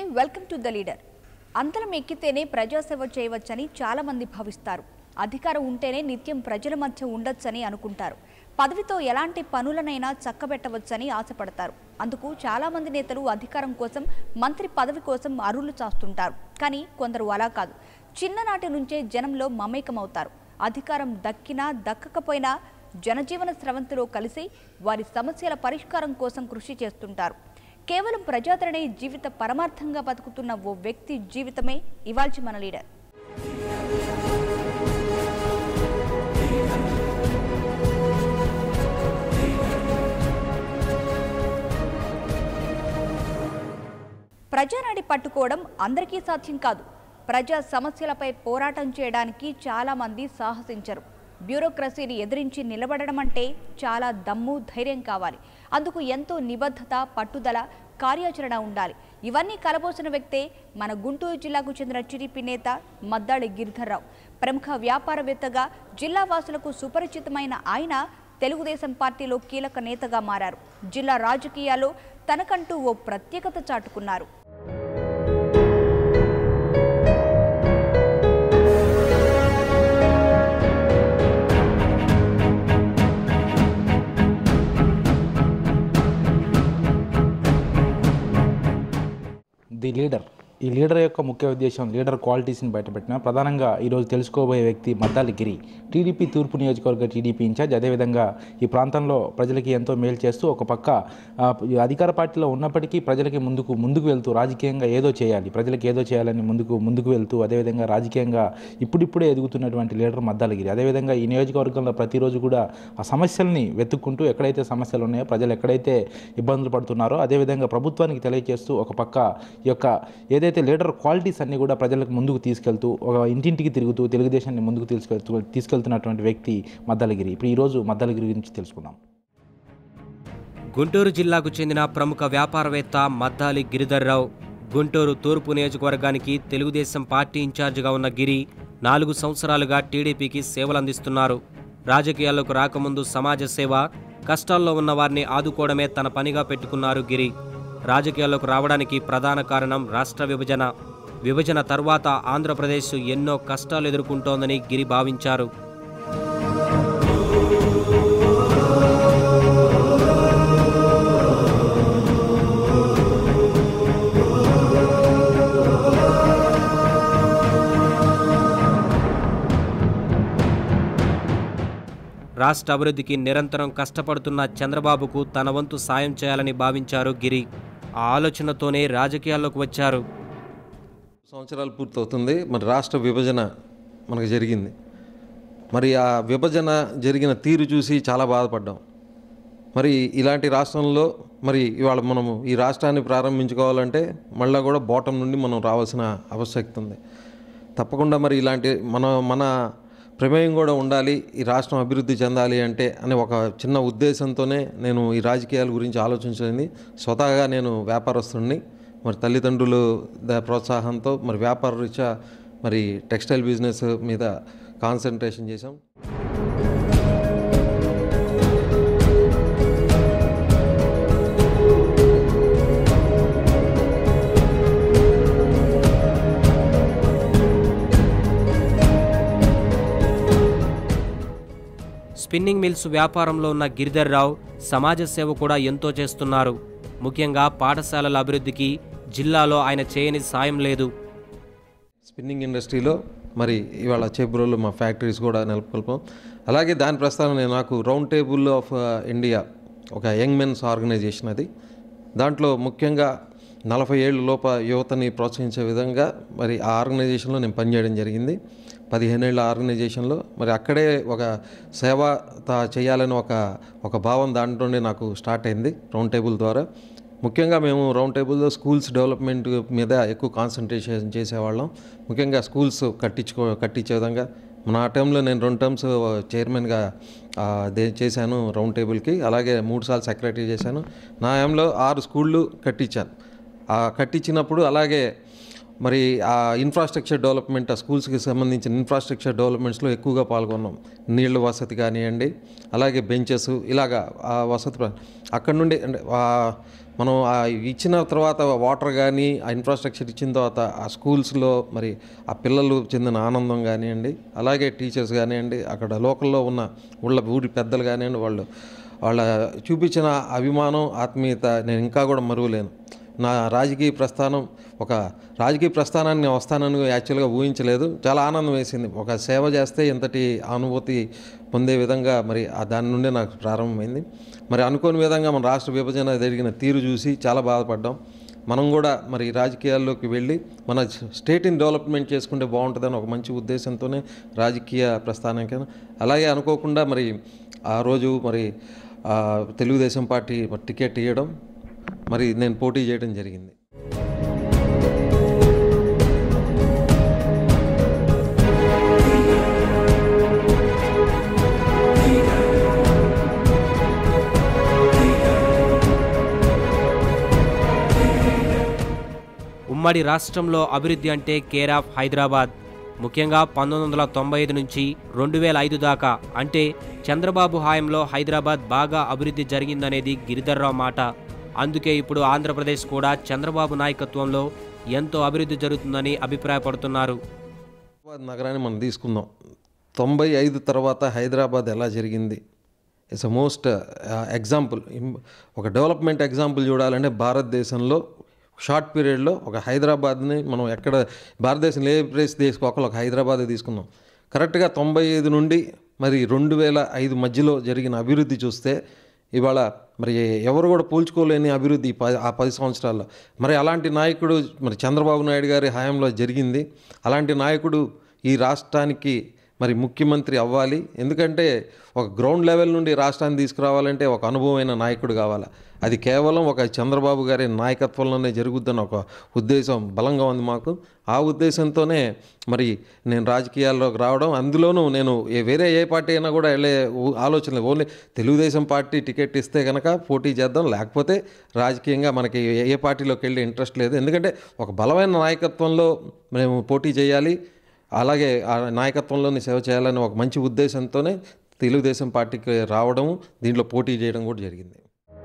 Welcome to the leader అంతరం ఎక్కితేనే ప్రజాసేవ చేయవచ్చని చాలా మంది భావిస్తారు అధికారం ఉంటేనే నిత్యం ప్రజల మధ్య ఉండొచ్చని అనుకుంటారు పదవితో ఎలాంటి పనులనైనా చక్కబెట్టవచ్చని ఆశపడతారు అందుకు చాలా మంది నేతలు అధికారం కోసం మంత్రి పదవి కోసం అరులు చాస్తుంటారు కానీ కొందరు అలా కాదు చిన్ననాటి నుంచే జనంలో మమేకమవుతారు అధికారం దక్కినా దక్కకపోయినా జనజీవన స్రవంతిలో కలిసి వారి సమస్యల పరిష్కారం కోసం కృషి చేస్తుంటారు కేవలం ప్రజాదరణే జీవిత పరమార్థంగా బతుకుతున్న ఓ వ్యక్తి జీవితమే ఇవాల్చి మన లీడర్ ప్రజానాడి పట్టుకోవడం అందరికీ సాధ్యం కాదు ప్రజా సమస్యలపై పోరాటం చేయడానికి చాలా మంది సాహసించరు బ్యూరోక్రసీని ఎదిరించి నిలబడడం అంటే చాలా దమ్ము ధైర్యం కావాలి అందుకు ఎంతో నిబద్ధత పట్టుదల కార్యాచరణ ఉండాలి ఇవన్నీ కలబోసిన వ్యక్తే మన గుంటూరు జిల్లాకు చెందిన టీడీపీ నేత మద్దాళి గిరిధర్రావు ప్రముఖ వ్యాపారవేత్తగా జిల్లా వాసులకు సుపరిచితమైన ఆయన తెలుగుదేశం పార్టీలో కీలక నేతగా మారారు జిల్లా రాజకీయాల్లో తనకంటూ ఓ ప్రత్యేకత చాటుకున్నారు ది లీడర్ ఈ లీడర్ యొక్క ముఖ్య ఉద్దేశం లీడర్ క్వాలిటీస్ని బయటపెట్టిన ప్రధానంగా ఈరోజు తెలుసుకోబోయే వ్యక్తి మద్దాలి గిరి టీడీపీ తూర్పు నియోజకవర్గ టీడీపీ ఇన్ఛార్జ్ అదేవిధంగా ఈ ప్రాంతంలో ప్రజలకి ఎంతో మేలు చేస్తూ ఒక పక్క ఆ, ఈ అధికార పార్టీలో ఉన్నప్పటికీ ప్రజలకి ముందుకు ముందుకు వెళ్తూ రాజకీయంగా ఏదో చేయాలి ప్రజలకు ఏదో చేయాలని ముందుకు ముందుకు వెళ్తూ అదేవిధంగా రాజకీయంగా ఇప్పుడిప్పుడే ఎదుగుతున్నటువంటి లీడర్ మద్దాలగిరి అదేవిధంగా ఈ నియోజకవర్గంలో ప్రతిరోజు కూడా ఆ సమస్యల్ని వెతుక్కుంటూ ఎక్కడైతే సమస్యలు ఉన్నాయో ప్రజలు ఎక్కడైతే ఇబ్బందులు పడుతున్నారో అదేవిధంగా ప్రభుత్వానికి తెలియజేస్తూ ఒక పక్క ఈ యొక్క ఏదైతే లీడర్ క్వాలిటీస్ అన్ని కూడా ప్రజలకు ముందుకు తీసుకెళ్తూ ఒక ఇంటింటికి తిరుగుతూ తెలుగుదేశాన్ని ముందుకు తీసుకెళ్తూ తీసుకెళ్తున్నటువంటి వ్యక్తి మద్దలగిరి ఇప్పుడు ఈరోజు మద్దలగిరి గురించి తెలుసుకుందాం గుంటూరు జిల్లాకు చెందిన ప్రముఖ వ్యాపారవేత్త మద్దాలి గిరిధర్రావు గుంటూరు తూర్పు నియోజకవర్గానికి తెలుగుదేశం పార్టీ ఇన్ఛార్జిగా ఉన్న గిరి నాలుగు సంవత్సరాలుగా టీడీపీకి సేవలందిస్తున్నారు రాజకీయాల్లోకి రాకముందు సమాజ సేవ కష్టాల్లో ఉన్న వారిని ఆదుకోవడమే తన పనిగా పెట్టుకున్నారు గిరి రాజకీయాల్లోకి రావడానికి ప్రధాన కారణం రాష్ట్ర విభజన విభజన తర్వాత ఆంధ్రప్రదేశ్ ఎన్నో కష్టాలు ఎదుర్కొంటోందని గిరి భావించారు రాష్ట్ర అభివృద్ధికి నిరంతరం కష్టపడుతున్న చంద్రబాబుకు తన వంతు సాయం చేయాలని భావించారు గిరి ఆ ఆలోచనతోనే రాజకీయాల్లోకి వచ్చారు సంవత్సరాలు పూర్తవుతుంది మరి రాష్ట్ర విభజన మనకు జరిగింది మరి ఆ విభజన జరిగిన తీరు చూసి చాలా బాధపడ్డాం మరి ఇలాంటి రాష్ట్రంలో మరి ఇవాళ మనము ఈ రాష్ట్రాన్ని ప్రారంభించుకోవాలంటే మళ్ళీ కూడా బోటం నుండి మనం రావాల్సిన ఆవశ్యకత ఉంది తప్పకుండా మరి ఇలాంటి మన మన ప్రమేయం కూడా ఉండాలి ఈ రాష్ట్రం అభివృద్ధి చెందాలి అంటే అనే ఒక చిన్న ఉద్దేశంతోనే నేను ఈ రాజకీయాల గురించి ఆలోచించింది స్వతహాగా నేను వ్యాపారస్తుడిని మరి తల్లిదండ్రులు ద ప్రోత్సాహంతో మరి వ్యాపార రీత్యా మరి టెక్స్టైల్ బిజినెస్ మీద కాన్సన్ట్రేషన్ చేశాం స్పిన్నింగ్ మిల్స్ వ్యాపారంలో ఉన్న గిరిధర్రావు సమాజ సేవ కూడా ఎంతో చేస్తున్నారు ముఖ్యంగా పాఠశాలల అభివృద్ధికి జిల్లాలో ఆయన చేయని సాయం లేదు స్పిన్నింగ్ ఇండస్ట్రీలో మరి ఇవాళ చేబ్రోలు మా ఫ్యాక్టరీస్ కూడా నెలకొల్పాం అలాగే దాని ప్రస్తావన నేను నాకు రౌండ్ టేబుల్ ఆఫ్ ఇండియా ఒక యంగ్ మెన్స్ ఆర్గనైజేషన్ అది దాంట్లో ముఖ్యంగా నలభై ఏళ్ళ లోప యువతని ప్రోత్సహించే విధంగా మరి ఆ ఆర్గనైజేషన్లో నేను పనిచేయడం జరిగింది పదిహేనేళ్ళ ఆర్గనైజేషన్లో మరి అక్కడే ఒక సేవ తా- చేయాలని ఒక ఒక భావం దాంట్లోనే నాకు స్టార్ట్ అయింది రౌండ్ టేబుల్ ద్వారా ముఖ్యంగా మేము రౌండ్ టేబుల్లో స్కూల్స్ డెవలప్మెంట్ మీద ఎక్కువ కాన్సన్ట్రేషన్ చేసేవాళ్ళం ముఖ్యంగా స్కూల్స్ కట్టించుకో కట్టించే విధంగా నా టైంలో నేను రెండు టర్మ్స్ చైర్మన్గా ఆ, దే చేశాను రౌండ్ టేబుల్కి అలాగే మూడు సార్లు సెక్రటరీ చేశాను నా టైంలో ఆరు స్కూళ్ళు కట్టించాను ఆ కట్టించినప్పుడు అలాగే మరి ఆ ఇన్ఫ్రాస్ట్రక్చర్ డెవలప్మెంట్ ఆ స్కూల్స్కి సంబంధించిన ఇన్ఫ్రాస్ట్రక్చర్ డెవలప్మెంట్స్లో ఎక్కువగా పాల్గొన్నాం నీళ్ళ వసతి కానివ్వండి అలాగే బెంచెస్ ఇలాగా ఆ వసతి ప్ర- అక్కడ నుండి అంటే ఆ మనం ఆ ఇచ్చిన తర్వాత వాటర్ కానీ ఆ ఇన్ఫ్రాస్ట్రక్చర్ ఇచ్చిన తర్వాత ఆ స్కూల్స్లో మరి ఆ పిల్లలు చెందిన ఆనందం కానివ్వండి అలాగే టీచర్స్ కానివ్వండి అక్కడ లోకల్లో ఉన్న ఊళ్ళ ఊరి పెద్దలు కానివ్వండి వాళ్ళు వాళ్ళ చూపించిన అభిమానం ఆత్మీయత నేను ఇంకా కూడా మరువలేను నా రాజకీయ ప్రస్థానం ఒక రాజకీయ ప్రస్థానాన్ని నేను వస్తానని యాక్చువల్గా ఊహించలేదు చాలా ఆనందం వేసింది ఒక సేవ చేస్తే ఇంతటి అనుభూతి పొందే విధంగా మరి ఆ దాని నుండే నాకు ప్రారంభమైంది మరి అనుకోని విధంగా మన రాష్ట్ర విభజన జరిగిన తీరు చూసి చాలా బాధపడ్డాం మనం కూడా మరి రాజకీయాల్లోకి వెళ్ళి మన స్టేట్ని డెవలప్మెంట్ చేసుకుంటే బాగుంటుందని ఒక మంచి ఉద్దేశంతోనే రాజకీయ ప్రస్థానానికి అలాగే అనుకోకుండా మరి ఆ రోజు మరి ఆ, తెలుగుదేశం పార్టీ మరి టికెట్ ఇవ్వడం మరి నేను పోటీ చేయడం జరిగింది ఉమ్మడి రాష్ట్రంలో అభివృద్ధి అంటే కేర్ ఆఫ్ హైదరాబాద్ ముఖ్యంగా పంతొమ్మిది వందల తొంభై ఐదు నుంచి రెండు వేల ఐదు దాకా అంటే చంద్రబాబు హాయంలో హైదరాబాద్ బాగా అభివృద్ధి జరిగిందనేది గిరిధర్రావు మాట అందుకే ఇప్పుడు ఆంధ్రప్రదేశ్ కూడా చంద్రబాబు నాయకత్వంలో ఎంతో అభివృద్ధి జరుగుతుందని అభిప్రాయపడుతున్నారు హైదరాబాద్ నగరాన్ని మనం తీసుకుందాం తొంభై ఐదు తర్వాత హైదరాబాద్ ఎలా జరిగింది ఇట్స్ అ మోస్ట్ ఎగ్జాంపుల్ ఒక డెవలప్మెంట్ ఎగ్జాంపుల్ చూడాలంటే భారతదేశంలో షార్ట్ పీరియడ్లో ఒక హైదరాబాద్ని మనం ఎక్కడ భారతదేశంలో ఏ ప్లేస్ తీసుకోవాలి ఒక హైదరాబాద్ తీసుకున్నాం కరెక్ట్గా తొంభై ఐదు నుండి మరి రెండు వేల ఐదు మధ్యలో జరిగిన అభివృద్ధి చూస్తే ఇవాళ మరి ఎవరు కూడా పోల్చుకోలేని అభివృద్ధి ఈ ప- ఆ పది సంవత్సరాల్లో మరి అలాంటి నాయకుడు మరి చంద్రబాబు నాయుడు గారి హయాంలో జరిగింది అలాంటి నాయకుడు ఈ రాష్ట్రానికి మరి ముఖ్యమంత్రి అవ్వాలి ఎందుకంటే ఒక గ్రౌండ్ లెవెల్ నుండి రాష్ట్రాన్ని తీసుకురావాలంటే ఒక అనుభవమైన నాయకుడు కావాలి అది కేవలం ఒక చంద్రబాబు గారి నాయకత్వంలోనే జరుగుతున్న ఒక ఉద్దేశం బలంగా ఉంది మాకు ఆ ఉద్దేశంతోనే మరి నేను రాజకీయాల్లోకి రావడం అందులోనూ నేను ఏ- వేరే ఏ పార్టీ అయినా కూడా వెళ్ళే ఊ- ఆలోచన లేదు ఓన్లీ తెలుగుదేశం పార్టీ టికెట్ ఇస్తే కనుక పోటీ చేద్దాం లేకపోతే రాజకీయంగా మనకి ఏ- ఏ పార్టీలోకి వెళ్ళే ఇంట్రెస్ట్ లేదు ఎందుకంటే ఒక బలమైన నాయకత్వంలో మేము పోటీ చేయాలి అలాగే ఆ నాయకత్వంలోని సేవ చేయాలని ఒక మంచి ఉద్దేశంతోనే తెలుగుదేశం పార్టీకి రావడం దీంట్లో పోటీ చేయడం కూడా జరిగింది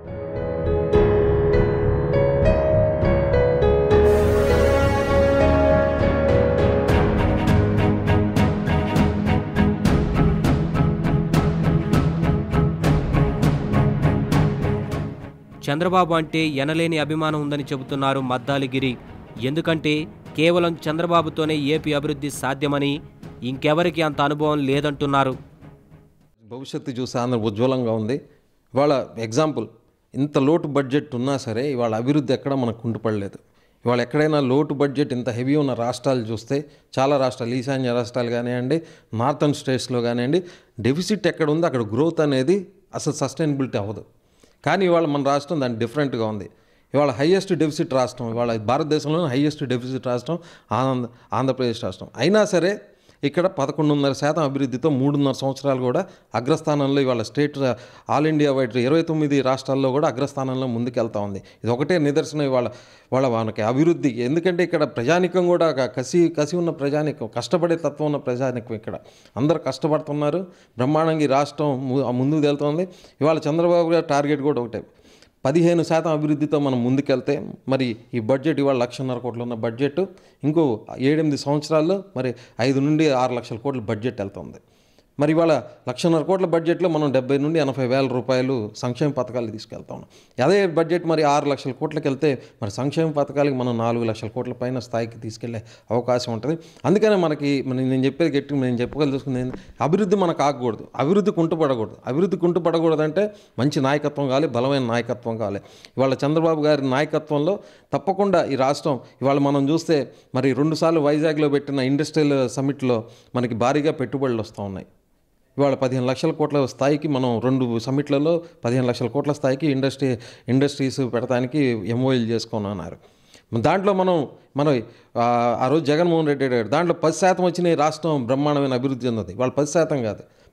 చంద్రబాబు అంటే ఎనలేని అభిమానం ఉందని చెబుతున్నారు మద్దాలిగిరి ఎందుకంటే కేవలం చంద్రబాబుతోనే ఏపీ అభివృద్ధి సాధ్యమని ఇంకెవరికి అంత అనుభవం లేదంటున్నారు భవిష్యత్తు చూస్తే ఆంధ్ర ఉజ్వలంగా ఉంది ఇవాళ ఎగ్జాంపుల్ ఇంత లోటు బడ్జెట్ ఉన్నా సరే ఇవాళ అభివృద్ధి ఎక్కడ మనకు కుంటుపడలేదు ఇవాళ ఎక్కడైనా లోటు బడ్జెట్ ఇంత హెవీ ఉన్న రాష్ట్రాలు చూస్తే చాలా రాష్ట్రాలు ఈశాన్య రాష్ట్రాలు కానివ్వండి నార్థన్ స్టేట్స్లో కానివ్వండి డెఫిసిట్ ఎక్కడ ఉందో అక్కడ గ్రోత్ అనేది అసలు సస్టైనబిలిటీ అవ్వదు కానీ ఇవాళ మన రాష్ట్రం దాని డిఫరెంట్గా ఉంది ఇవాళ హైయెస్ట్ డెఫిసిట్ రాష్ట్రం ఇవాళ భారతదేశంలో హైయెస్ట్ డెఫిసిట్ రాష్ట్రం ఆంధ్ర ఆంధ్రప్రదేశ్ రాష్ట్రం అయినా సరే ఇక్కడ పదకొండున్నర శాతం అభివృద్ధితో మూడున్నర సంవత్సరాలు కూడా అగ్రస్థానంలో ఇవాళ స్టేట్ ఆల్ ఇండియా వైడ్ ఇరవై తొమ్మిది రాష్ట్రాల్లో కూడా అగ్రస్థానంలో ముందుకెళ్తా ఉంది ఇది ఒకటే నిదర్శనం ఇవాళ వాళ్ళ మనకి అభివృద్ధి ఎందుకంటే ఇక్కడ ప్రజానికం కూడా ఒక కసి కసి ఉన్న ప్రజానికం కష్టపడే తత్వం ఉన్న ప్రజానికం ఇక్కడ అందరూ కష్టపడుతున్నారు బ్రహ్మాండంగా ఈ రాష్ట్రం ము- ముందుకు వెళ్తుంది ఇవాళ చంద్రబాబు గారి టార్గెట్ కూడా ఒకటే పదిహేను శాతం అభివృద్ధితో మనం ముందుకెళ్తే మరి ఈ బడ్జెట్ ఇవాళ లక్షన్నర కోట్లు ఉన్న బడ్జెట్ ఇంకో ఏడెనిమిది సంవత్సరాల్లో మరి ఐదు నుండి ఆరు లక్షల కోట్ల బడ్జెట్ వెళ్తుంది మరి ఇవాళ లక్షన్నర కోట్ల బడ్జెట్లో మనం డెబ్బై నుండి ఎనభై వేల రూపాయలు సంక్షేమ పథకాలు తీసుకెళ్తా ఉన్నాం అదే బడ్జెట్ మరి ఆరు లక్షల కోట్లకి వెళ్తే మరి సంక్షేమ పథకాలకి మనం నాలుగు లక్షల కోట్ల పైన స్థాయికి తీసుకెళ్లే అవకాశం ఉంటుంది అందుకనే మనకి మన- నేను చెప్పేది గట్టి నేను చెప్పగలుగుతుంది ఏంది? అభివృద్ధి మనకు ఆగకూడదు అభివృద్ధి కుంటుపడకూడదు అభివృద్ధి కుంటుపడకూడదు అంటే మంచి నాయకత్వం కావాలి బలమైన నాయకత్వం కావాలి ఇవాళ చంద్రబాబు గారి నాయకత్వంలో తప్పకుండా ఈ రాష్ట్రం ఇవాళ మనం చూస్తే మరి రెండుసార్లు వైజాగ్లో పెట్టిన ఇండస్ట్రియల్ సమిట్లో మనకి భారీగా పెట్టుబడులు వస్తూ ఉన్నాయి ఇవాళ పదిహేను లక్షల కోట్ల స్థాయికి మనం రెండు సమిట్లలో పదిహేను లక్షల కోట్ల స్థాయికి ఇండస్ట్రీ ఇండస్ట్రీస్ పెడతానికి ఎంఓఎల్ చేసుకున్నారు దాంట్లో మనం మనం ఆ, ఆ రోజు జగన్మోహన్ రెడ్డి గారు దాంట్లో పది శాతం వచ్చిన ఈ రాష్ట్రం బ్రహ్మాండమైన అభివృద్ధి చెందింది వాళ్ళు పది శాతం కాదు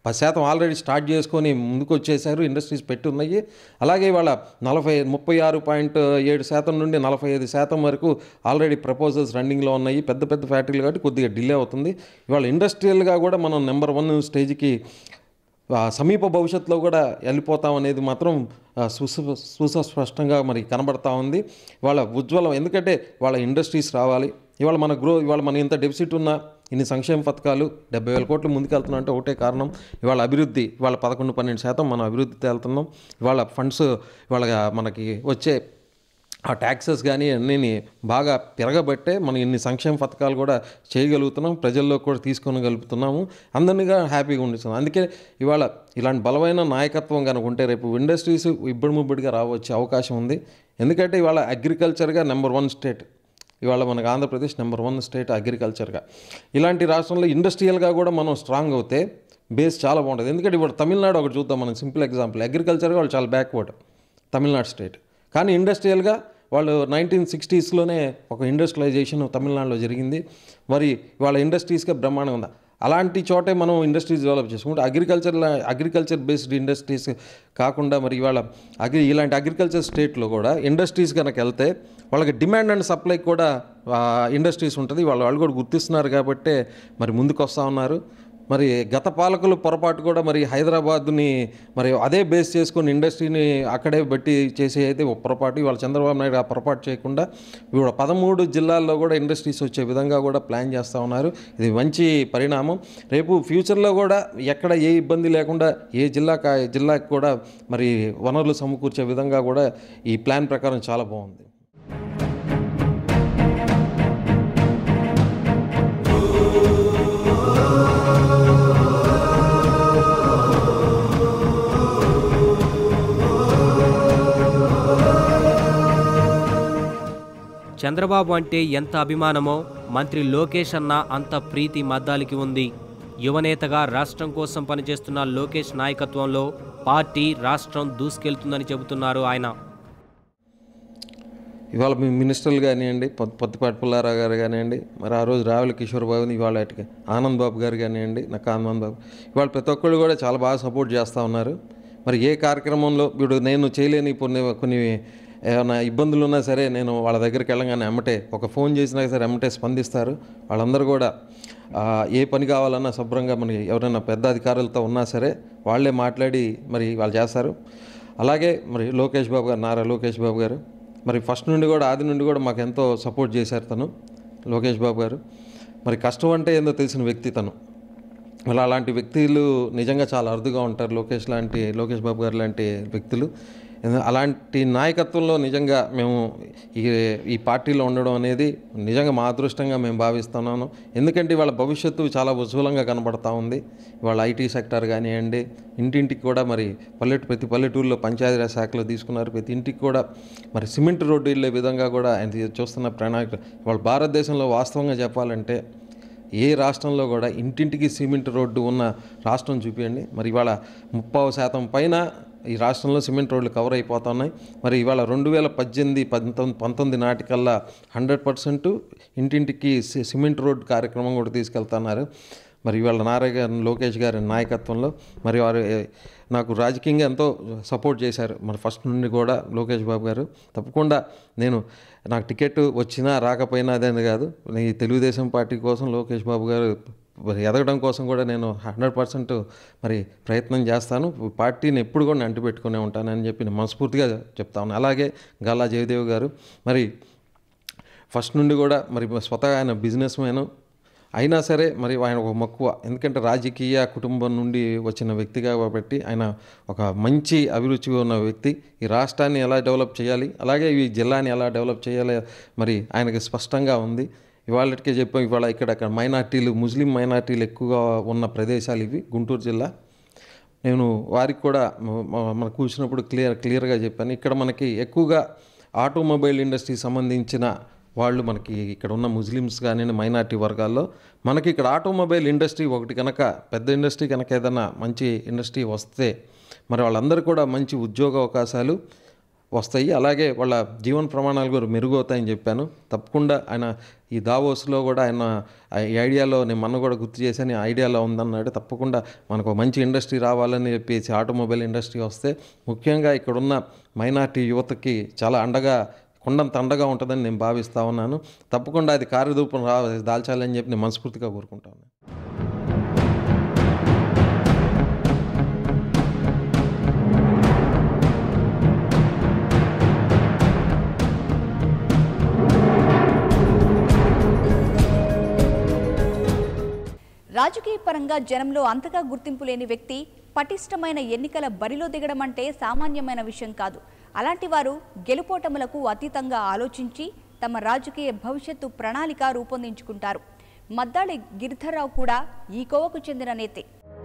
పది శాతం ఆల్రెడీ స్టార్ట్ చేసుకొని ముందుకు వచ్చేసారు ఇండస్ట్రీస్ పెట్టి ఉన్నాయి అలాగే ఇవాళ నలభై ముప్పై ఆరు పాయింట్ ఏడు శాతం నుండి నలభై ఐదు శాతం వరకు ఆల్రెడీ ప్రపోజల్స్ రన్నింగ్లో ఉన్నాయి పెద్ద పెద్ద ఫ్యాక్టరీలు కాబట్టి కొద్దిగా డిలే అవుతుంది ఇవాళ ఇండస్ట్రియల్గా కూడా మనం నెంబర్ వన్ స్టేజ్కి ఆ సమీప భవిష్యత్తులో కూడా వెళ్ళిపోతాం అనేది మాత్రం ఆ, సుసు సుస్పష్టంగా మరి కనబడతా ఉంది వాళ్ళ ఉజ్వలం ఎందుకంటే వాళ్ళ ఇండస్ట్రీస్ రావాలి ఇవాళ మన గ్రో ఇవాళ మన ఇంత డెఫిసిట్ ఉన్న ఇన్ని సంక్షేమ పథకాలు డెబ్బై వేల కోట్లు ముందుకెళ్తున్నాం అంటే ఒకటే కారణం ఇవాళ అభివృద్ధి ఇవాళ పదకొండు పన్నెండు శాతం మనం అభివృద్ధితో వెళ్తున్నాం ఇవాళ ఫండ్స్ ఇవాళ మనకి వచ్చే ఆ ట్యాక్సెస్ కానీ అన్నీ బాగా పెరగబట్టే మనం ఇన్ని సంక్షేమ పథకాలు కూడా చేయగలుగుతున్నాం ప్రజల్లో కూడా తీసుకొనగలుగుతున్నాము అందరినీగా హ్యాపీగా ఉండిస్తున్నాం అందుకే ఇవాళ ఇలాంటి బలమైన నాయకత్వం కనుక ఉంటే రేపు ఇండస్ట్రీస్ ఇబ్బడి ముబ్బడిగా రావచ్చే అవకాశం ఉంది ఎందుకంటే ఇవాళ అగ్రికల్చర్గా నెంబర్ వన్ స్టేట్ ఇవాళ మనకు ఆంధ్రప్రదేశ్ నెంబర్ వన్ స్టేట్ అగ్రికల్చర్గా ఇలాంటి రాష్ట్రంలో ఇండస్ట్రియల్గా కూడా మనం స్ట్రాంగ్ అవుతే బేస్ చాలా బాగుంటుంది ఎందుకంటే ఇప్పుడు తమిళనాడు ఒకటి చూద్దాం మనం సింపుల్ ఎగ్జాంపుల్ అగ్రికల్చర్గా వాళ్ళు చాలా బ్యాక్వర్డ్ తమిళనాడు స్టేట్ కానీ ఇండస్ట్రియల్గా వాళ్ళు నైన్టీన్ సిక్స్టీస్లోనే ఒక ఇండస్ట్రియలైజేషన్ తమిళనాడులో జరిగింది మరి వాళ్ళ ఇండస్ట్రీస్గా బ్రహ్మాండంగా ఉంది అలాంటి చోటే మనం ఇండస్ట్రీస్ డెవలప్ చేసుకుంటే అగ్రికల్చర్ అగ్రికల్చర్ బేస్డ్ ఇండస్ట్రీస్ కాకుండా మరి ఇవాళ అగ్రి ఇలాంటి అగ్రికల్చర్ స్టేట్లో కూడా ఇండస్ట్రీస్ కనుక వెళ్తే వాళ్ళకి డిమాండ్ అండ్ సప్లై కూడా ఇండస్ట్రీస్ ఉంటుంది వాళ్ళు వాళ్ళు కూడా గుర్తిస్తున్నారు కాబట్టే మరి ముందుకు వస్తూ ఉన్నారు మరి గత పాలకులు పొరపాటు కూడా మరి హైదరాబాద్ని మరి అదే బేస్ చేసుకొని ఇండస్ట్రీని అక్కడే బట్టి చేసే అయితే ఒక పొరపాటు ఇవాళ చంద్రబాబు నాయుడు ఆ పొరపాటు చేయకుండా ఇప్పుడు పదమూడు జిల్లాల్లో కూడా ఇండస్ట్రీస్ వచ్చే విధంగా కూడా ప్లాన్ చేస్తూ ఉన్నారు ఇది మంచి పరిణామం రేపు ఫ్యూచర్లో కూడా ఎక్కడ ఏ ఇబ్బంది లేకుండా ఏ జిల్లాకు ఆ జిల్లాకి కూడా మరి వనరులు సమకూర్చే విధంగా కూడా ఈ ప్లాన్ ప్రకారం చాలా బాగుంది చంద్రబాబు అంటే ఎంత అభిమానమో మంత్రి లోకేష్ అన్న అంత ప్రీతి మద్దాలికి ఉంది యువనేతగా రాష్ట్రం కోసం పనిచేస్తున్న లోకేష్ నాయకత్వంలో పార్టీ రాష్ట్రం దూసుకెళ్తుందని చెబుతున్నారు ఆయన ఇవాళ మీ మినిస్టర్లు కానివ్వండి పొ- పొత్తిపాటి పుల్లారావు గారు కానివ్వండి మరి ఆ రోజు రావుల కిషోర్ బాబుని ఇవాళ అటుకి ఆనంద్ బాబు గారు కానివ్వండి నాకు ఆనంద్ బాబు ఇవాళ ప్రతి ఒక్కళ్ళు కూడా చాలా బాగా సపోర్ట్ చేస్తూ ఉన్నారు మరి ఏ కార్యక్రమంలో ఇప్పుడు నేను చేయలేని కొన్ని కొన్ని ఏమైనా ఇబ్బందులు ఉన్నా సరే నేను వాళ్ళ దగ్గరికి వెళ్ళగానే ఎమ్మటే ఒక ఫోన్ చేసినా సరే ఎమ్మటే స్పందిస్తారు వాళ్ళందరూ కూడా ఆ, ఏ పని కావాలన్నా శుభ్రంగా మనకి ఎవరైనా పెద్ద అధికారులతో ఉన్నా సరే వాళ్ళే మాట్లాడి మరి వాళ్ళు చేస్తారు అలాగే మరి లోకేష్ బాబు గారు నారా లోకేష్ బాబు గారు మరి ఫస్ట్ నుండి కూడా ఆది నుండి కూడా మాకు ఎంతో సపోర్ట్ చేశారు తను లోకేష్ బాబు గారు మరి కష్టం అంటే ఏందో తెలిసిన వ్యక్తి తను అలా అలాంటి వ్యక్తులు నిజంగా చాలా అరుదుగా ఉంటారు లోకేష్ లాంటి లోకేష్ బాబు గారు లాంటి వ్యక్తులు ఎందు- అలాంటి నాయకత్వంలో నిజంగా మేము ఈ ఈ పార్టీలో ఉండడం అనేది నిజంగా మా అదృష్టంగా మేము భావిస్తున్నాను ఎందుకంటే వాళ్ళ భవిష్యత్తు చాలా ఉజ్వలంగా కనబడతా ఉంది వాళ్ళ ఐటీ సెక్టర్ కానివ్వండి ఇంటింటికి కూడా మరి పల్లెటూ ప్రతి పల్లెటూరులో పంచాయతీరాజ్ శాఖలో తీసుకున్నారు ప్రతి ఇంటికి కూడా మరి సిమెంట్ రోడ్డు వెళ్ళే విధంగా కూడా ఆయన చూస్తున్న ప్రణాళిక వాళ్ళ భారతదేశంలో వాస్తవంగా చెప్పాలంటే ఏ రాష్ట్రంలో కూడా ఇంటింటికి సిమెంట్ రోడ్డు ఉన్న రాష్ట్రం చూపించండి మరి ఇవాళ ముప్పావు శాతం పైన ఈ రాష్ట్రంలో సిమెంట్ రోడ్లు కవర్ అయిపోతున్నాయి మరి ఇవాళ రెండు వేల పద్దెనిమిది పంతొమ్మిది పంతొమ్మిది నాటికల్లా హండ్రెడ్ పర్సెంట్ ఇంటింటికి సి- సిమెంట్ రోడ్ కార్యక్రమం కూడా తీసుకెళ్తున్నారు మరి ఇవాళ నారా గారి లోకేష్ గారి నాయకత్వంలో మరి వారు ఏ, నాకు రాజకీయంగా ఎంతో సపోర్ట్ చేశారు మరి ఫస్ట్ నుండి కూడా లోకేష్ బాబు గారు తప్పకుండా నేను నాకు టికెట్ వచ్చినా రాకపోయినా అదేది కాదు ఈ తెలుగుదేశం పార్టీ కోసం లోకేష్ బాబు గారు మరి ఎదగడం కోసం కూడా నేను హండ్రెడ్ పర్సెంట్ మరి ప్రయత్నం చేస్తాను పార్టీని ఎప్పుడు కూడా నేను అంటిపెట్టుకునే ఉంటానని చెప్పి నేను మనస్ఫూర్తిగా చెప్తాను అలాగే గల్లా జయదేవ్ గారు మరి ఫస్ట్ నుండి కూడా మరి స్వతహా ఆయన బిజినెస్ మ్యాన్ అయినా సరే మరి ఆయన ఒక మక్కువ ఎందుకంటే రాజకీయ కుటుంబం నుండి వచ్చిన వ్యక్తి కాబట్టి ఆయన ఒక మంచి అభిరుచి ఉన్న వ్యక్తి ఈ రాష్ట్రాన్ని ఎలా డెవలప్ చేయాలి అలాగే ఈ జిల్లాని ఎలా డెవలప్ చేయాలి మరి ఆయనకి స్పష్టంగా ఉంది ఇవాళకే చెప్పాం ఇవాళ ఇక్కడ అక్కడ మైనార్టీలు ముస్లిం మైనార్టీలు ఎక్కువగా ఉన్న ప్రదేశాలు ఇవి గుంటూరు జిల్లా నేను వారికి కూడా మ- మ- మనం కూర్చున్నప్పుడు క్లియర్ క్లియర్గా చెప్పాను ఇక్కడ మనకి ఎక్కువగా ఆటోమొబైల్ ఇండస్ట్రీకి సంబంధించిన వాళ్ళు మనకి ఇక్కడ ఉన్న ముస్లిమ్స్ కానీ మైనార్టీ వర్గాల్లో మనకి ఇక్కడ ఆటోమొబైల్ ఇండస్ట్రీ ఒకటి కనుక పెద్ద ఇండస్ట్రీ కనుక ఏదైనా మంచి ఇండస్ట్రీ వస్తే మరి వాళ్ళందరూ కూడా మంచి ఉద్యోగ అవకాశాలు వస్తాయి అలాగే వాళ్ళ జీవన ప్రమాణాలు కూడా మెరుగవుతాయని చెప్పాను తప్పకుండా ఆయన ఈ దావోస్లో కూడా ఆయన ఆ ఈ ఐడియాలో నేను మొన్న కూడా గుర్తు చేశాను ఈ ఐడియాలో ఉందన్నాడు తప్పకుండా మనకు ఒక మంచి ఇండస్ట్రీ రావాలని చెప్పేసి ఆటోమొబైల్ ఇండస్ట్రీ వస్తే ముఖ్యంగా ఇక్కడున్న మైనార్టీ యువతకి చాలా అండగా కొండంత అండగా ఉంటుందని నేను భావిస్తా ఉన్నాను తప్పకుండా అది కార్యరూపం రా దాల్చాలని చెప్పి నేను మనస్ఫూర్తిగా కోరుకుంటాను రాజకీయ పరంగా జనంలో అంతగా గుర్తింపు లేని వ్యక్తి పటిష్టమైన ఎన్నికల బరిలో దిగడం అంటే సామాన్యమైన విషయం కాదు అలాంటి వారు గెలుపోటములకు అతీతంగా ఆలోచించి తమ రాజకీయ భవిష్యత్తు ప్రణాళిక రూపొందించుకుంటారు మద్దాళి గిరిధర్రావు కూడా ఈ కోవకు చెందిన నేతే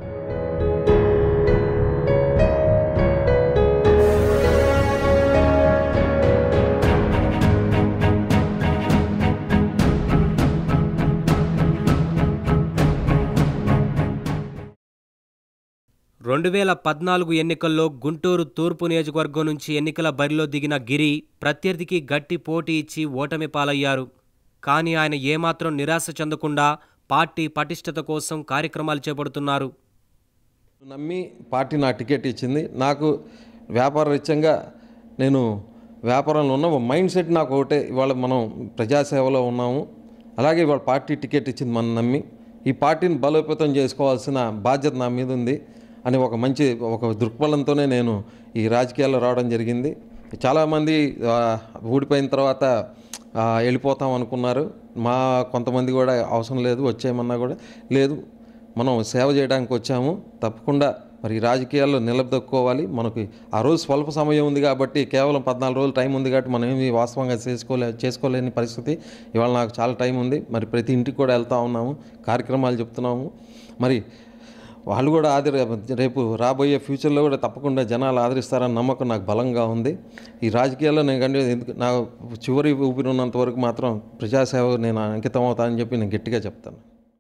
రెండు వేల పద్నాలుగు ఎన్నికల్లో గుంటూరు తూర్పు నియోజకవర్గం నుంచి ఎన్నికల బరిలో దిగిన గిరి ప్రత్యర్థికి గట్టి పోటీ ఇచ్చి ఓటమి పాలయ్యారు కానీ ఆయన ఏమాత్రం నిరాశ చెందకుండా పార్టీ పటిష్టత కోసం కార్యక్రమాలు చేపడుతున్నారు నమ్మి పార్టీ నా టికెట్ ఇచ్చింది నాకు వ్యాపార రీత్యంగా నేను వ్యాపారంలో ఉన్న మైండ్ సెట్ నాకు ఒకటే ఇవాళ మనం ప్రజాసేవలో ఉన్నాము అలాగే ఇవాళ పార్టీ టికెట్ ఇచ్చింది మనం నమ్మి ఈ పార్టీని బలోపేతం చేసుకోవాల్సిన బాధ్యత నా మీద ఉంది అని ఒక మంచి ఒక దృక్పథంతోనే నేను ఈ రాజకీయాల్లో రావడం జరిగింది చాలామంది ఆ, ఊడిపోయిన తర్వాత ఆ, వెళ్ళిపోతాం అనుకున్నారు మా కొంతమంది కూడా అవసరం లేదు వచ్చేయమన్నా కూడా లేదు మనం సేవ చేయడానికి వచ్చాము తప్పకుండా మరి ఈ రాజకీయాల్లో నిలబెట్టుకోవాలి మనకి ఆ రోజు స్వల్ప సమయం ఉంది కాబట్టి కేవలం పద్నాలుగు రోజులు టైం ఉంది కాబట్టి మనం ఏమి వాస్తవంగా చేసుకోలే చేసుకోలేని పరిస్థితి ఇవాళ నాకు చాలా టైం ఉంది మరి ప్రతి ఇంటికి కూడా వెళ్తా ఉన్నాము కార్యక్రమాలు చెప్తున్నాము మరి వాళ్ళు కూడా ఆదరి రేపు రాబోయే ఫ్యూచర్లో కూడా తప్పకుండా జనాలు ఆదరిస్తారన్న నమ్మకం నాకు బలంగా ఉంది ఈ రాజకీయాల్లో నేను కంటే ఎందుకు నా చివరి ఊపిరి ఉన్నంత వరకు మాత్రం ప్రజాసేవ నేను అంకితం అవుతానని చెప్పి నేను గట్టిగా చెప్తాను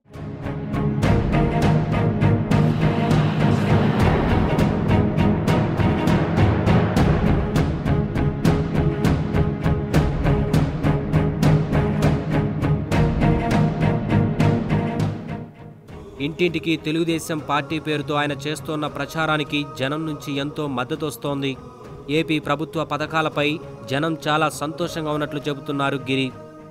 ఇంటింటికి తెలుగుదేశం పార్టీ పేరుతో ఆయన చేస్తోన్న ప్రచారానికి జనం నుంచి ఎంతో మద్దతు వస్తోంది ఏపీ ప్రభుత్వ పథకాలపై జనం చాలా సంతోషంగా ఉన్నట్లు చెబుతున్నారు గిరి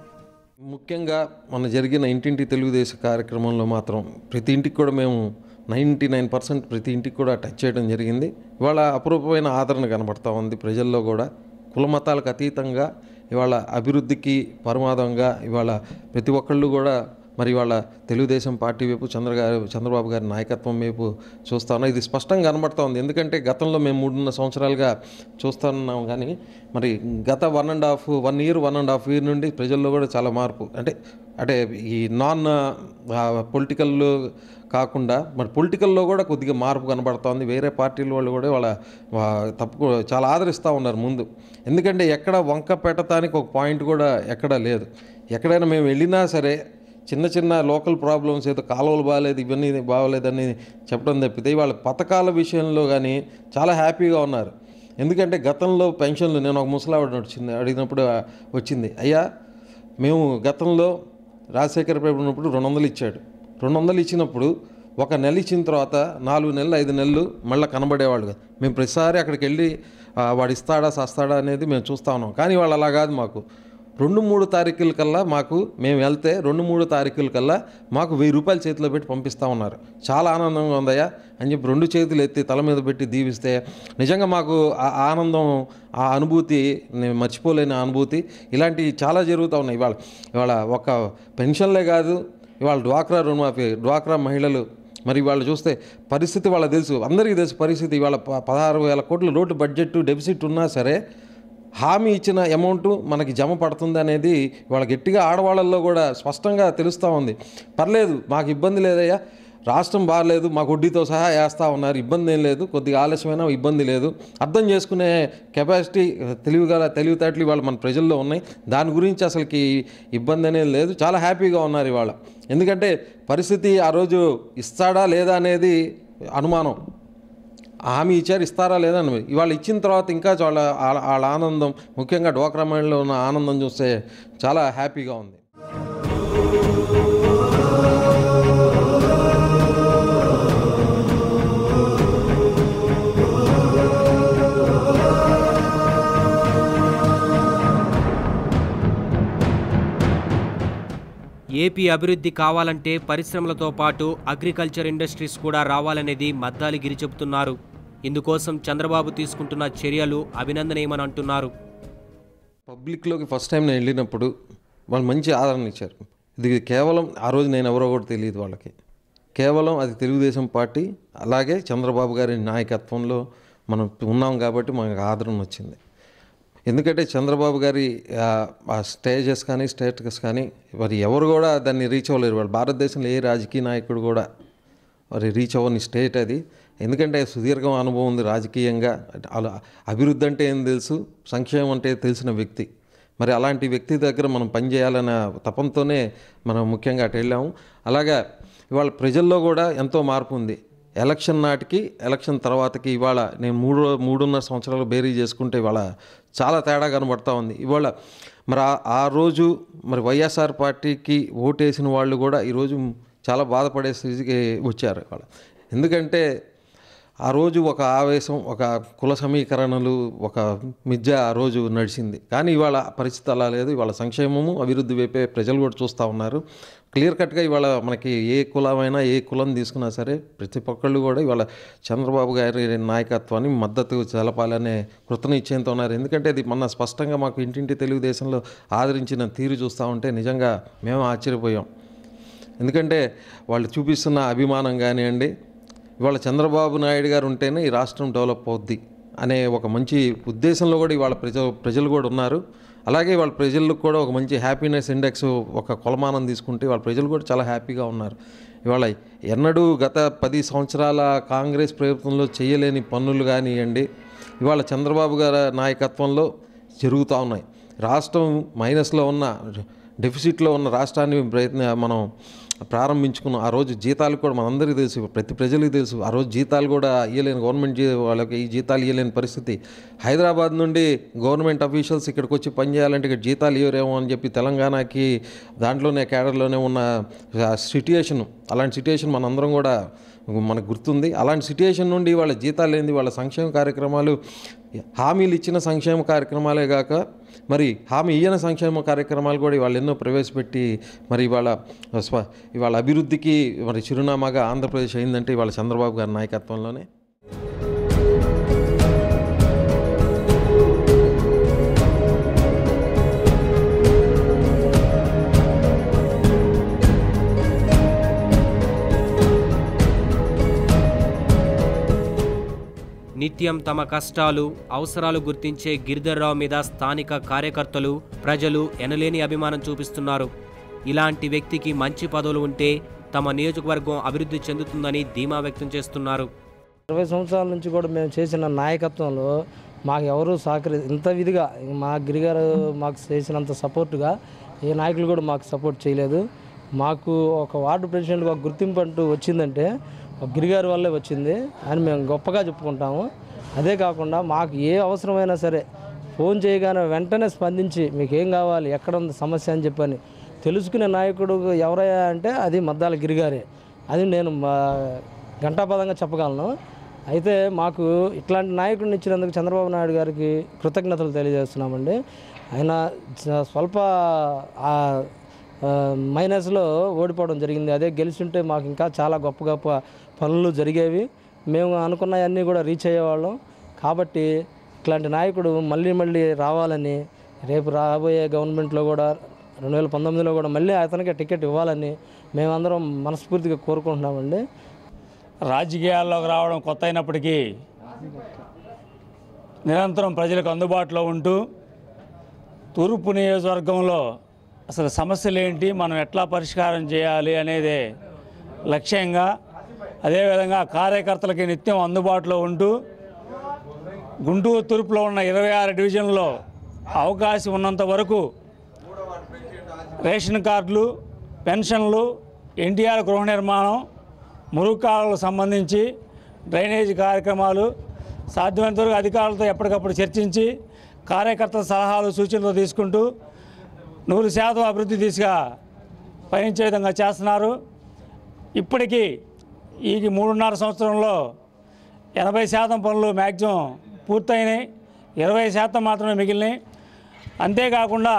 ముఖ్యంగా మన జరిగిన ఇంటింటి తెలుగుదేశం కార్యక్రమంలో మాత్రం ప్రతి ఇంటికి కూడా మేము నైంటీ నైన్ పర్సెంట్ ప్రతి ఇంటికి కూడా టచ్ చేయడం జరిగింది ఇవాళ అపురూపమైన ఆదరణ కనబడతా ఉంది ప్రజల్లో కూడా కుల మతాలకు అతీతంగా ఇవాళ అభివృద్ధికి పరమాదంగా ఇవాళ ప్రతి ఒక్కళ్ళు కూడా మరి ఇవాళ తెలుగుదేశం పార్టీ వైపు చంద్ర గారు చంద్రబాబు గారి నాయకత్వం వైపు చూస్తా ఉన్నాం ఇది స్పష్టంగా కనబడతా ఉంది ఎందుకంటే గతంలో మేము మూడున్నర సంవత్సరాలుగా చూస్తా ఉన్నాం కానీ మరి గత one and half one year one and half year నుండి ప్రజల్లో కూడా చాలా మార్పు అంటే అంటే ఈ నాన్ పొలిటికల్ కాకుండా మరి పొలిటికల్లో కూడా కొద్దిగా మార్పు కనబడుతోంది వేరే పార్టీల వాళ్ళు కూడా వాళ్ళ వా- తప్పు చాలా ఆదరిస్తూ ఉన్నారు ముందు ఎందుకంటే ఎక్కడ వంక పెట్టడానికి ఒక పాయింట్ కూడా ఎక్కడ లేదు ఎక్కడైనా మేము వెళ్ళినా సరే చిన్న చిన్న లోకల్ ప్రాబ్లమ్స్ ఏదో కాలువలు బాగాలేదు ఇవన్నీ బాగోలేదని చెప్పడం తప్పితే వాళ్ళ పథకాల విషయంలో కానీ చాలా హ్యాపీగా ఉన్నారు ఎందుకంటే గతంలో పెన్షన్లు నేను ఒక ముసలావిడ వచ్చింది అడిగినప్పుడు ఆ, వచ్చింది అయ్యా మేము గతంలో రాజశేఖర ప్రభుత్వం ఉన్నప్పుడు రెండు వందలు ఇచ్చాడు రెండు వందలు ఇచ్చినప్పుడు ఒక నెల ఇచ్చిన తర్వాత నాలుగు నెలలు ఐదు నెలలు మళ్ళీ కనబడేవాళ్ళు కాదు మేము ప్రతిసారి అక్కడికి వెళ్ళి ఆ, వాడు ఇస్తాడా సస్తాడా అనేది మేము చూస్తా ఉన్నాం కానీ వాళ్ళు అలా కాదు మాకు రెండు మూడు తారీఖుల కల్లా మాకు మేము వెళ్తే రెండు మూడు తారీఖుల కల్లా మాకు వెయ్యి రూపాయలు చేతిలో పెట్టి పంపిస్తూ ఉన్నారు చాలా ఆనందంగా ఉందయ్యా అని చెప్పి రెండు చేతులు ఎత్తి తల మీద పెట్టి దీవిస్తే నిజంగా మాకు ఆ ఆనందం ఆ అనుభూతి నేను మర్చిపోలేని అనుభూతి ఇలాంటివి చాలా జరుగుతూ ఉన్నాయి ఇవాళ ఇవాళ ఒక పెన్షన్లే కాదు ఇవాళ డ్వాక్రా రుణమాఫీ డ్వాక్రా మహిళలు మరి వాళ్ళు చూస్తే పరిస్థితి వాళ్ళకి తెలుసు అందరికీ తెలుసు పరిస్థితి ఇవాళ ప- పదహారు వేల కోట్ల రోడ్డు బడ్జెట్ డెఫిసిట్ ఉన్నా సరే హామీ ఇచ్చిన అమౌంట్ మనకి జమ పడుతుంది అనేది వాళ్ళ గట్టిగా ఆడవాళ్ళల్లో కూడా స్పష్టంగా తెలుస్తూ ఉంది పర్లేదు మాకు ఇబ్బంది లేదయ్యా రాష్ట్రం బాగాలేదు మాకు వడ్డీతో సహా వేస్తూ ఉన్నారు ఇబ్బంది ఏం లేదు కొద్దిగా ఆలస్యమైనా ఇబ్బంది లేదు అర్థం చేసుకునే కెపాసిటీ తెలివిగల తెలివితేటలు ఇవాళ మన ప్రజల్లో ఉన్నాయి దాని గురించి అసలుకి ఇబ్బంది అనేది లేదు చాలా హ్యాపీగా ఉన్నారు ఇవాళ ఎందుకంటే పరిస్థితి ఆ రోజు ఇస్తాడా లేదా అనేది అనుమానం హామీ ఇచ్చారు ఇస్తారా లేదా అని ఇవాళ ఇచ్చిన తర్వాత ఇంకా చాలా వాళ్ళ వాళ్ళ ఆనందం ముఖ్యంగా డ్వాక్రా మహిళలో ఉన్న ఆనందం చూస్తే చాలా హ్యాపీగా ఉంది ఏపీ అభివృద్ధి కావాలంటే పరిశ్రమలతో పాటు అగ్రికల్చర్ ఇండస్ట్రీస్ కూడా రావాలనేది మద్దాలి గిరి చెబుతున్నారు ఇందుకోసం చంద్రబాబు తీసుకుంటున్న చర్యలు అభినందనీయమని అంటున్నారు పబ్లిక్లోకి ఫస్ట్ టైం నేను వెళ్ళినప్పుడు వాళ్ళు మంచి ఆదరణ ఇచ్చారు ఇది కేవలం ఆ రోజు నేను ఎవరో కూడా తెలియదు వాళ్ళకి కేవలం అది తెలుగుదేశం పార్టీ అలాగే చంద్రబాబు గారి నాయకత్వంలో మనం ఉన్నాం కాబట్టి మనకు ఆదరణ వచ్చింది ఎందుకంటే చంద్రబాబు గారి ఆ, ఆ స్టేజెస్ కానీ స్టేటస్ కానీ మరి ఎవరు కూడా దాన్ని రీచ్ అవ్వలేరు వాళ్ళు భారతదేశంలో ఏ రాజకీయ నాయకుడు కూడా మరి రీచ్ అవ్వని స్టేట్ అది ఎందుకంటే సుదీర్ఘ అనుభవం ఉంది రాజకీయంగా అలా అభివృద్ధి అంటే ఏం తెలుసు సంక్షేమం అంటే తెలిసిన వ్యక్తి మరి అలాంటి వ్యక్తి దగ్గర మనం పనిచేయాలన్న తపంతోనే మనం ముఖ్యంగా అటు వెళ్ళాము అలాగా ఇవాళ ప్రజల్లో కూడా ఎంతో మార్పు ఉంది ఎలక్షన్ నాటికి ఎలక్షన్ తర్వాతకి ఇవాళ నేను మూడు మూడున్నర సంవత్సరాలు బేరీ చేసుకుంటే ఇవాళ చాలా తేడా కనబడతా ఉంది ఇవాళ మరి ఆ- ఆ రోజు మరి వైఎస్ఆర్ పార్టీకి ఓటేసిన వాళ్ళు కూడా ఈరోజు చాలా బాధపడే స్థితికి వచ్చారు ఇవాళ ఎందుకంటే ఆ రోజు ఒక ఆవేశం ఒక కుల సమీకరణలు ఒక మిథ్య ఆ రోజు నడిచింది కానీ ఇవాళ పరిస్థితి అలా లేదు ఇవాళ సంక్షేమము అభివృద్ధి వైపే ప్రజలు కూడా చూస్తూ ఉన్నారు క్లియర్ కట్గా ఇవాళ మనకి ఏ కులమైనా ఏ కులం తీసుకున్నా సరే ప్రతి ఒక్కళ్ళు కూడా ఇవాళ చంద్రబాబు గారి నాయకత్వాన్ని మద్దతు తెలపాలనే కృతనిశ్చయంతో ఉన్నారు ఎందుకంటే ఇది మొన్న స్పష్టంగా మాకు ఇంటింటి తెలుగుదేశంలో ఆదరించిన తీరు చూస్తూ ఉంటే నిజంగా మేము ఆశ్చర్యపోయాం ఎందుకంటే వాళ్ళు చూపిస్తున్న అభిమానం కానివ్వండి ఇవాళ చంద్రబాబు నాయుడు గారు ఉంటేనే ఈ రాష్ట్రం డెవలప్ అవుద్ది అనే ఒక మంచి ఉద్దేశంలో కూడా ఇవాళ ప్రజలు ప్రజలు కూడా ఉన్నారు అలాగే వాళ్ళ ప్రజలకు కూడా ఒక మంచి హ్యాపీనెస్ ఇండెక్స్ ఒక కొలమానం తీసుకుంటే వాళ్ళ ప్రజలు కూడా చాలా హ్యాపీగా ఉన్నారు ఇవాళ ఎన్నడూ గత పది సంవత్సరాల కాంగ్రెస్ ప్రభుత్వంలో చేయలేని పనులు కానివ్వండి ఇవాళ చంద్రబాబు గారి నాయకత్వంలో జరుగుతూ ఉన్నాయి రాష్ట్రం మైనస్లో ఉన్న డెఫిసిట్లో ఉన్న రాష్ట్రాన్ని ప్రయత్న మనం ప్రారంభించుకున్నాం ఆ రోజు జీతాలు కూడా మనందరికీ తెలుసు ప్రతి ప్రజలకు తెలుసు ఆ రోజు జీతాలు కూడా ఇవ్వలేని గవర్నమెంట్ జీ వాళ్ళకి ఈ జీతాలు ఇవ్వలేని పరిస్థితి హైదరాబాద్ నుండి గవర్నమెంట్ అఫీషియల్స్ ఇక్కడికి వచ్చి పనిచేయాలంటే ఇక్కడ జీతాలు ఇవ్వరేమో అని చెప్పి తెలంగాణకి దాంట్లోనే కేడర్లోనే ఉన్న సిట్యుయేషన్ అలాంటి సిట్యుయేషన్ మనందరం కూడా మనకు గుర్తుంది అలాంటి సిట్యుయేషన్ నుండి వాళ్ళ జీతాలు ఏంది వాళ్ళ సంక్షేమ కార్యక్రమాలు హామీలు ఇచ్చిన సంక్షేమ కార్యక్రమాలే కాక మరి హామీ ఇయ్యని సంక్షేమ కార్యక్రమాలు కూడా ఇవాళ ఎన్నో ప్రవేశపెట్టి మరి ఇవాళ స్వ ఇవాళ అభివృద్ధికి మరి చిరునామాగా ఆంధ్రప్రదేశ్ అయిందంటే ఇవాళ చంద్రబాబు గారి నాయకత్వంలోనే నిత్యం తమ కష్టాలు అవసరాలు గుర్తించే గిరిధర్రావు మీద స్థానిక కార్యకర్తలు ప్రజలు ఎనలేని అభిమానం చూపిస్తున్నారు ఇలాంటి వ్యక్తికి మంచి పదవులు ఉంటే తమ నియోజకవర్గం అభివృద్ధి చెందుతుందని ధీమా వ్యక్తం చేస్తున్నారు ఇరవై సంవత్సరాల నుంచి కూడా మేము చేసిన నాయకత్వంలో మాకు ఎవరు సహకరి ఇంత విధిగా మా గిరిగారు మాకు చేసినంత సపోర్టుగా ఏ నాయకులు కూడా మాకు సపోర్ట్ చేయలేదు మాకు ఒక వార్డు ప్రెసిడెంట్గా ఒక గుర్తింపు అంటూ వచ్చిందంటే ఒక గిరిగారి వల్లే వచ్చింది అని మేము గొప్పగా చెప్పుకుంటాము అదే కాకుండా మాకు ఏ అవసరమైనా సరే ఫోన్ చేయగానే వెంటనే స్పందించి మీకు ఏం కావాలి ఎక్కడ ఉంది సమస్య అని చెప్పని తెలుసుకునే నాయకుడు ఎవరయ్యా అంటే అది మద్దాల గిరిగారే అది నేను మా ఘంటాపదంగా చెప్పగలను అయితే మాకు ఇట్లాంటి నాయకుడిని ఇచ్చినందుకు చంద్రబాబు నాయుడు గారికి కృతజ్ఞతలు తెలియజేస్తున్నామండి ఆయన చ- స్వల్ప ఆ, ఆ, మైనస్లో ఓడిపోవడం జరిగింది అదే గెలిచుంటే మాకు ఇంకా చాలా గొప్ప గొప్ప పనులు జరిగేవి మేము అనుకున్నవన్నీ కూడా రీచ్ అయ్యేవాళ్ళం కాబట్టి ఇట్లాంటి నాయకుడు మళ్ళీ మళ్ళీ రావాలని రేపు రాబోయే గవర్నమెంట్లో కూడా రెండు వేల పంతొమ్మిదిలో కూడా మళ్ళీ అతనికి టికెట్ ఇవ్వాలని మేమందరం మనస్ఫూర్తిగా కోరుకుంటున్నామండి రాజకీయాల్లోకి రావడం కొత్త అయినప్పటికీ నిరంతరం ప్రజలకు అందుబాటులో ఉంటూ తూర్పు నియోజకవర్గంలో అసలు సమస్యలు ఏంటి మనం ఎట్లా పరిష్కారం చేయాలి అనేది లక్ష్యంగా అదేవిధంగా కార్యకర్తలకి నిత్యం అందుబాటులో ఉంటూ గుంటూరు తూర్పులో ఉన్న ఇరవై ఆరు డివిజన్లో అవకాశం ఉన్నంత వరకు రేషన్ కార్డులు పెన్షన్లు ఎన్టీఆర్ గృహ నిర్మాణం మురుగు కాలువలకు సంబంధించి డ్రైనేజీ కార్యక్రమాలు సాధ్యమైనంత వరకు అధికారులతో ఎప్పటికప్పుడు చర్చించి కార్యకర్తల సలహాలు సూచనలు తీసుకుంటూ నూరు శాతం అభివృద్ధి దిశగా పయనించే విధంగా చేస్తున్నారు ఇప్పటికీ ఈ మూడున్నర సంవత్సరంలో ఎనభై శాతం పనులు మ్యాక్సిమం పూర్తయినాయి ఇరవై శాతం మాత్రమే మిగిలినాయి అంతేకాకుండా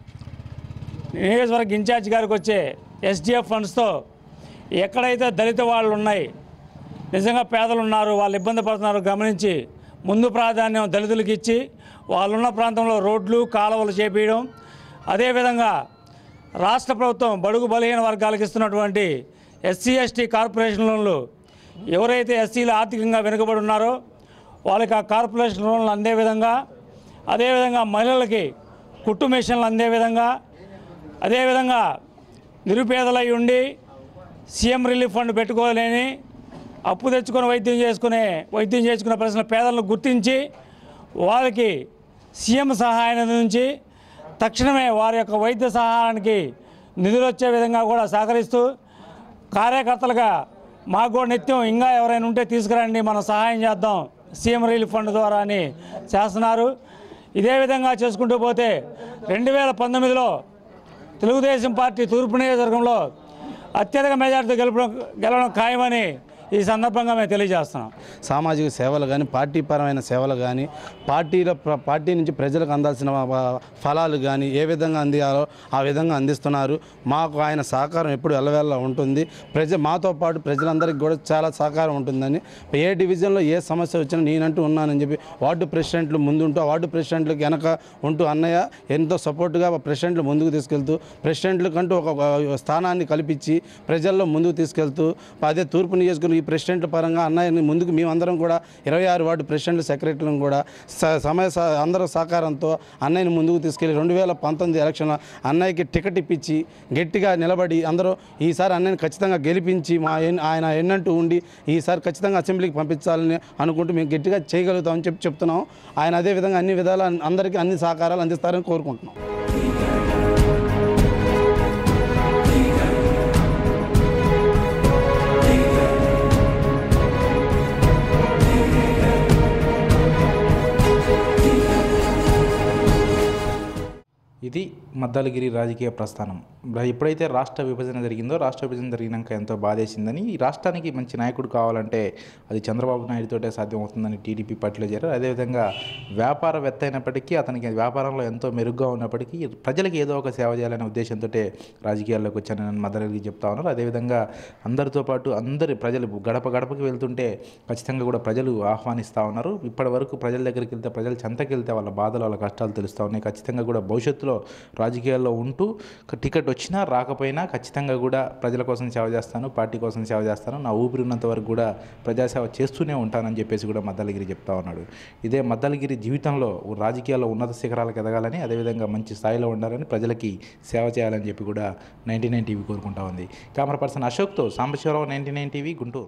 నియోజకవర్గ ఇన్ఛార్జ్ గారికి వచ్చే ఎస్డిఎఫ్ ఫండ్స్తో ఎక్కడైతే దళిత వాళ్ళు ఉన్నాయి నిజంగా పేదలు ఉన్నారు వాళ్ళు ఇబ్బంది పడుతున్నారు గమనించి ముందు ప్రాధాన్యం దళితులకు ఇచ్చి వాళ్ళున్న ప్రాంతంలో రోడ్లు కాలువలు చేపించడం అదేవిధంగా రాష్ట్ర ప్రభుత్వం బడుగు బలహీన వర్గాలకు ఇస్తున్నటువంటి ఎస్సీ ఎస్టీ కార్పొరేషన్ లోన్లు ఎవరైతే ఎస్సీలు ఆర్థికంగా వెనుకబడి ఉన్నారో వాళ్ళకి ఆ కార్పొరేషన్ లోన్లు అందే విధంగా అదేవిధంగా మహిళలకి కుట్టు మిషన్లు అందే విధంగా అదేవిధంగా నిరుపేదలై ఉండి సీఎం రిలీఫ్ ఫండ్ పెట్టుకోలేని అప్పు తెచ్చుకొని వైద్యం చేసుకునే వైద్యం చేసుకునే ప్రశ్న పేదలను గుర్తించి వారికి సీఎం సహాయం నుంచి తక్షణమే వారి యొక్క వైద్య సహాయానికి నిధులు వచ్చే విధంగా కూడా సహకరిస్తూ కార్యకర్తలుగా మాకు కూడా నిత్యం ఇంకా ఎవరైనా ఉంటే తీసుకురండి మనం సహాయం చేద్దాం సీఎం రిలీఫ్ ఫండ్ ద్వారా అని చేస్తున్నారు ఇదే విధంగా చేసుకుంటూ పోతే రెండు వేల పంతొమ్మిదిలో తెలుగుదేశం పార్టీ తూర్పు నియోజకవర్గంలో అత్యధిక మెజార్టీతో గెలపడం గెలవడం ఖాయమని ఈ సందర్భంగా మేము తెలియజేస్తున్నాం సామాజిక సేవలు కానీ పార్టీ పరమైన సేవలు కానీ పార్టీల ప్ర- పార్టీ నుంచి ప్రజలకు అందాల్సిన వ- ఫలాలు కానీ ఏ విధంగా అందియాలో ఆ విధంగా అందిస్తున్నారు మాకు ఆయన సహకారం ఎప్పుడు ఎల్లవేళ ఉంటుంది ప్రజ మాతో పాటు ప్రజలందరికీ కూడా చాలా సహకారం ఉంటుందని ఏ డివిజన్లో ఏ సమస్య వచ్చినా నేనంటూ ఉన్నానని చెప్పి వార్డు ప్రెసిడెంట్లు ముందుంటూ ఆ వార్డు ప్రెసిడెంట్లకు వెనక ఉంటూ అన్నయ్య ఎంతో సపోర్టుగా ప్రెసిడెంట్లు ముందుకు తీసుకెళ్తూ ప్రెసిడెంట్లకంటూ ఒక ఒక స్థానాన్ని కల్పించి ప్రజల్లో ముందుకు తీసుకెళ్తూ అదే తూర్పు నియోజకవర్గం ఈ ప్రెసిడెంట్ల పరంగా అన్నయ్యని ముందుకు మేమందరం కూడా ఇరవై ఆరు వార్డు ప్రెసిడెంట్లు సెక్రటరీలను కూడా స- సమయ స- అందరూ సహకారంతో అన్నయ్యని ముందుకు తీసుకెళ్లి రెండు వేల పంతొమ్మిది ఎలక్షన్లో అన్నయ్యకి టికెట్ ఇప్పించి గట్టిగా నిలబడి అందరూ ఈసారి అన్నయ్యని ఖచ్చితంగా గెలిపించి మా ఎన్- ఆయన ఎన్నంటూ ఉండి ఈసారి ఖచ్చితంగా అసెంబ్లీకి పంపించాలని అనుకుంటూ మేము గట్టిగా చేయగలుగుతామని చెప్పి చెప్తున్నాం ఆయన అదే విధంగా అన్ని విధాల అందరికీ అన్ని సహకారాలు అందిస్తారని కోరుకుంటున్నాం ఇది మద్దాలగిరి రాజకీయ ప్రస్థానం రా- ఎప్పుడైతే రాష్ట్ర విభజన జరిగిందో రాష్ట్ర విభజన జరిగినాక ఎంతో బాధేసిందని ఈ రాష్ట్రానికి మంచి నాయకుడు కావాలంటే అది చంద్రబాబు నాయుడుతోటే సాధ్యమవుతుందని టీడీపీ పార్టీలో చేరారు అదేవిధంగా వ్యాపారవేత్త అయినప్పటికీ అతనికి వ్యాపారంలో ఎంతో మెరుగ్గా ఉన్నప్పటికీ ప్రజలకు ఏదో ఒక సేవ చేయాలనే ఉద్దేశంతో రాజకీయాల్లోకి వచ్చానని మద్దతుకి చెప్తా ఉన్నారు అదేవిధంగా అందరితో పాటు అందరి ప్రజలు గడప గడపకి వెళ్తుంటే ఖచ్చితంగా కూడా ప్రజలు ఆహ్వానిస్తూ ఉన్నారు ఇప్పటి వరకు ప్రజల దగ్గరికి వెళ్తే ప్రజల చెంతకి వెళ్తే వాళ్ళ బాధలు వాళ్ళ కష్టాలు తెలుస్తూ ఉన్నాయి ఖచ్చితంగా కూడా భవిష్యత్తులో రాజకీయాల్లో ఉంటూ క- టికెట్ వచ్చినా రాకపోయినా ఖచ్చితంగా కూడా ప్రజల కోసం సేవ చేస్తాను పార్టీ కోసం సేవ చేస్తాను నా ఊపిరి ఉన్నంత వరకు కూడా ప్రజాసేవ చేస్తూనే ఉంటానని చెప్పేసి కూడా మద్దలగిరి చెప్తా ఉన్నాడు ఇదే మద్దలగిరి జీవితంలో రాజకీయాల్లో ఉన్నత శిఖరాలకు ఎదగాలని అదేవిధంగా మంచి స్థాయిలో ఉండాలని ప్రజలకి సేవ చేయాలని చెప్పి కూడా నైంటీ నైన్ టీవీ కోరుకుంటా ఉంది కెమెరా పర్సన్ అశోక్తో Sambasivarao ninety nine TV Guntur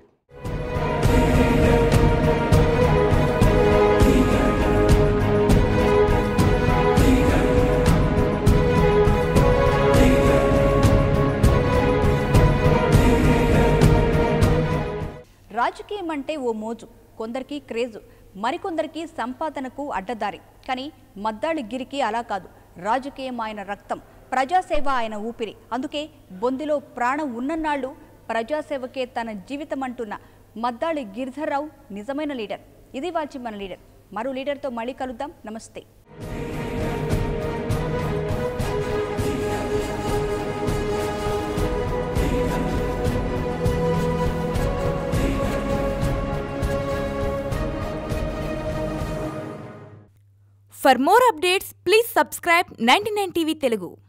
రాజకీయం అంటే ఓ మోజు కొందరికి క్రేజు మరికొందరికి సంపాదనకు అడ్డదారి కానీ మద్దాళి గిరికి అలా కాదు రాజకీయం ఆయన రక్తం ప్రజాసేవ ఆయన ఊపిరి అందుకే బొందిలో ప్రాణం ఉన్నన్నాళ్ళు ప్రజాసేవకే తన జీవితం అంటున్న మద్దాళి గిరిధర్రావు నిజమైన లీడర్ ఇది వాచి మన లీడర్ మరో లీడర్తో మళ్ళీ కలుద్దాం నమస్తే For more updates, please subscribe 99 TV Telugu.